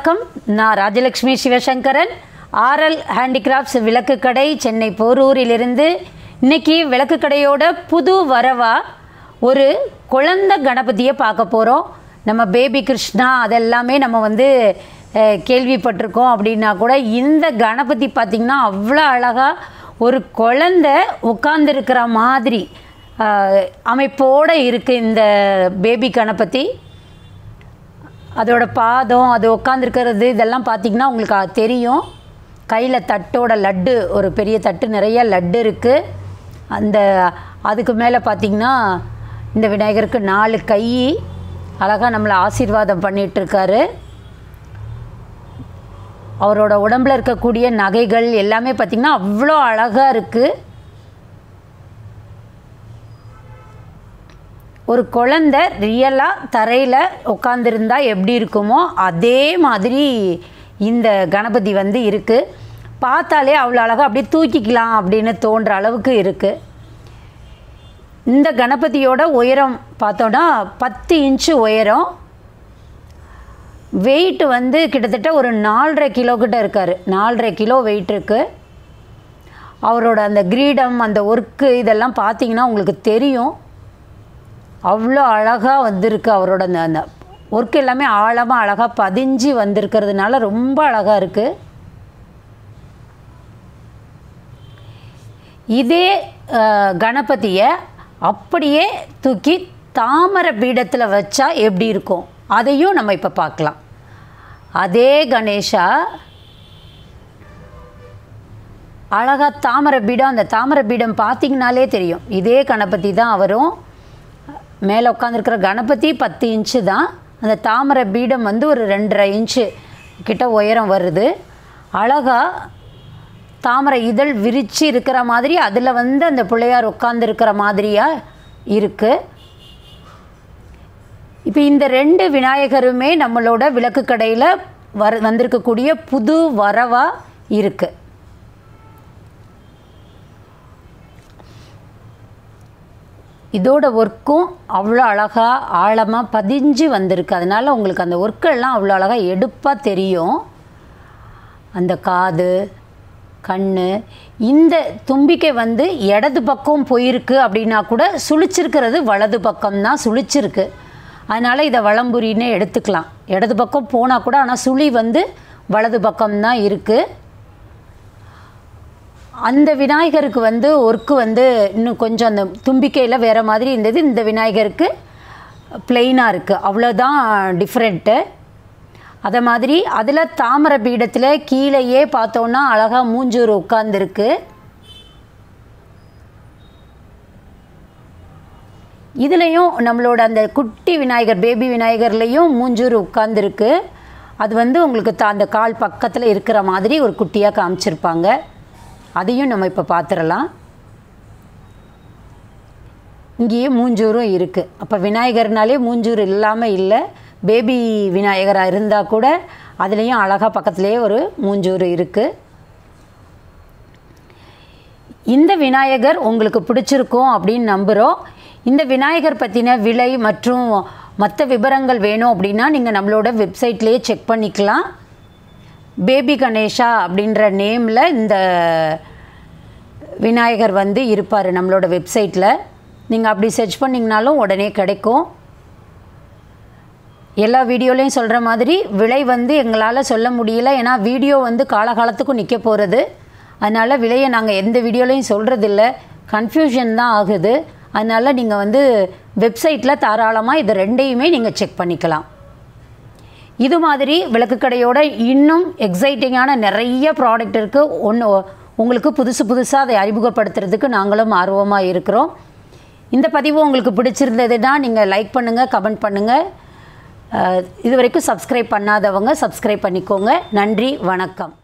வணக்கம் நான் Rajalakshmi Sivasankaran RL handicrafts விளக்கு கடை சென்னை போரூரிலிருந்து இன்னைக்கு விளக்கு கடையோட புது வரவா ஒரு குழந்தை கணபதியை பார்க்க போகிறோம் நம்ம பேபி கிருஷ்ணா அதெல்லாமே நம்ம வந்து அஹ், கேள்விப்பட்டிருக்கோம் அப்படின்னா கூட இந்த கணபதி பார்த்திங்கன்னா அவ்வளோ அழகாக ஒரு குழந்தை உட்கார்ந்துருக்கிற மாதிரி அஹ், அமைப்போடு இருக்குது இந்த பேபி கணபதி அதோட பாதம் அது உட்காந்துருக்கிறது இதெல்லாம் பார்த்திங்கன்னா உங்களுக்கு அது தெரியும் கையில் தட்டோட லட்டு ஒரு பெரிய தட்டு நிறைய லட்டு இருக்குது அந்த அதுக்கு மேலே பார்த்திங்கன்னா இந்த விநாயகருக்கு நாலு கை அழகாக நம்மளை ஆசீர்வாதம் பண்ணிட்டு இருக்காரு அவரோட உடம்புல இருக்கக்கூடிய நகைகள் எல்லாமே பார்த்திங்கன்னா அவ்வளோ அழகாக இருக்குது ஒரு குழந்தை ரியலாக தரையில் உட்காந்துருந்தா எப்படி இருக்குமோ அதே மாதிரி இந்த கணபதி வந்து இருக்குது பார்த்தாலே அவ்வளோ அழகாக அப்படியே தூக்கிக்கலாம் அப்படின்னு தோன்ற அளவுக்கு இருக்குது இந்த கணபதியோட உயரம் பார்த்தோன்னா பத்து இன்ச்சு உயரம் வெயிட் வந்து கிட்டத்தட்ட ஒரு நாலரை கிலோ கிட்ட இருக்கார் நாலரை கிலோ வெயிட் இருக்குது அவரோட அந்த கிரீடம் அந்த ஒர்க்கு இதெல்லாம் பார்த்தீங்கன்னா உங்களுக்கு தெரியும் அவ்வளோ அழகாக வந்திருக்கு அவரோட அந்த அந்த ஒர்க் எல்லாமே ஆழமாக அழகாக பதிஞ்சு வந்திருக்கிறதுனால ரொம்ப அழகாக இருக்குது இதே அஹ், கணபதியை அப்படியே தூக்கி தாமரை பீடத்தில் வச்சா எப்படி இருக்கும் அதையும் நம்ம இப்போ பார்க்கலாம் அதே கணேஷா அழகாக தாமரை பீடம் அந்த தாமரை பீடம் பார்த்தீங்கனாலே தெரியும் இதே கணபதி தான் அவரும் மேலே உட்காந்துருக்கிற கணபதி பத்து இன்ச்சு தான் அந்த தாமரை பீடம் வந்து ஒரு ரெண்டரை இன்ச்சு கிட்ட உயரம் வருது அழகாக தாமரை இதழ் விரித்து இருக்கிற மாதிரி அதில் வந்து அந்த பிள்ளையார் உட்காந்துருக்கிற மாதிரியாக இருக்குது இப்போ இந்த ரெண்டு விநாயகருமே நம்மளோட விளக்கு கடையில் வர வந்திருக்கக்கூடிய புது வரவாக இருக்குது இதோட ஒர்க்கும் அவ்வளோ அழகாக ஆழமாக பதிஞ்சு வந்திருக்கு அதனால் உங்களுக்கு அந்த ஒர்க்கெல்லாம் அவ்வளோ அழகாக எடுப்பாக தெரியும் அந்த காது கண் இந்த தும்பிக்கை வந்து இடது பக்கம் போயிருக்கு அப்படின்னா கூட சுழிச்சிருக்கிறது வலது பக்கம் தான் சுழிச்சிருக்கு அதனால் இதை வளம்புரின்னு எடுத்துக்கலாம் இடது பக்கம் போனால் கூட ஆனால் சுழி வந்து வலது பக்கம்தான் இருக்குது அந்த விநாயகருக்கு வந்து ஒர்க்கு வந்து இன்னும் கொஞ்சம் அந்த தும்பிக்கையில் வேறு மாதிரி இருந்தது இந்த விநாயகருக்கு பிளெயினாக இருக்குது அவ்வளோதான் டிஃப்ரெண்ட்டு அதை மாதிரி அதில் தாமரை பீடத்தில் கீழேயே பார்த்தோன்னா அழகாக மூஞ்சூர் உட்காந்துருக்கு இதுலேயும் நம்மளோட அந்த குட்டி விநாயகர் பேபி விநாயகர்லேயும் மூஞ்சூர் உட்காந்துருக்கு அது வந்து உங்களுக்கு த அந்த கால் பக்கத்தில் இருக்கிற மாதிரி ஒரு குட்டியாக காமிச்சிருப்பாங்க அதையும் நம்ம இப்போ பார்த்துடலாம் இங்கேயே மூஞ்சூரும் இருக்குது அப்போ விநாயகர்னாலே மூஞ்சூர் இல்லாமல் இல்லை பேபி விநாயகராக இருந்தால் கூட அதுலேயும் அழகாக பக்கத்துலேயே ஒரு மூஞ்சூர் இருக்குது இந்த விநாயகர் உங்களுக்கு பிடிச்சிருக்கும் அப்படின்னு நம்புகிறோம் இந்த விநாயகர் பற்றின விலை மற்றும் மற்ற விவரங்கள் வேணும் அப்படின்னா நீங்கள் நம்மளோட வெப்சைட்லேயே செக் பண்ணிக்கலாம் பேபி கணேஷா அப்படின்ற நேமில் இந்த விநாயகர் வந்து இருப்பார் நம்மளோட வெப்சைட்டில் நீங்கள் அப்படி சர்ச் பண்ணிங்கனாலும் உடனே கிடைக்கும் எல்லா வீடியோலையும் சொல்கிற மாதிரி விலை வந்து எங்களால் சொல்ல முடியல ஏன்னா வீடியோ வந்து காலகாலத்துக்கும் நிற்க போகிறது அதனால் விலையை நாங்கள் எந்த வீடியோலையும் சொல்கிறதில்ல கன்ஃபியூஷன் தான் ஆகுது அதனால் நீங்கள் வந்து வெப்சைட்டில் தாராளமாக இது ரெண்டையுமே நீங்கள் செக் பண்ணிக்கலாம் இது மாதிரி விளக்கு கடையோட இன்னும் எக்ஸைட்டிங்கான நிறைய ப்ராடக்ட் இருக்குது ஒன்று உங்களுக்கு புதுசு புதுசாக அதை அறிமுகப்படுத்துறதுக்கு நாங்களும் ஆர்வமாக இருக்கிறோம் இந்த பதிவு உங்களுக்கு பிடிச்சிருந்ததுன்னா நீங்கள் லைக் பண்ணுங்கள் கமெண்ட் பண்ணுங்கள் அஹ், இது வரைக்கும் சப்ஸ்கிரைப் பண்ணாதவங்க சப்ஸ்கிரைப் பண்ணிக்கோங்க நன்றி வணக்கம்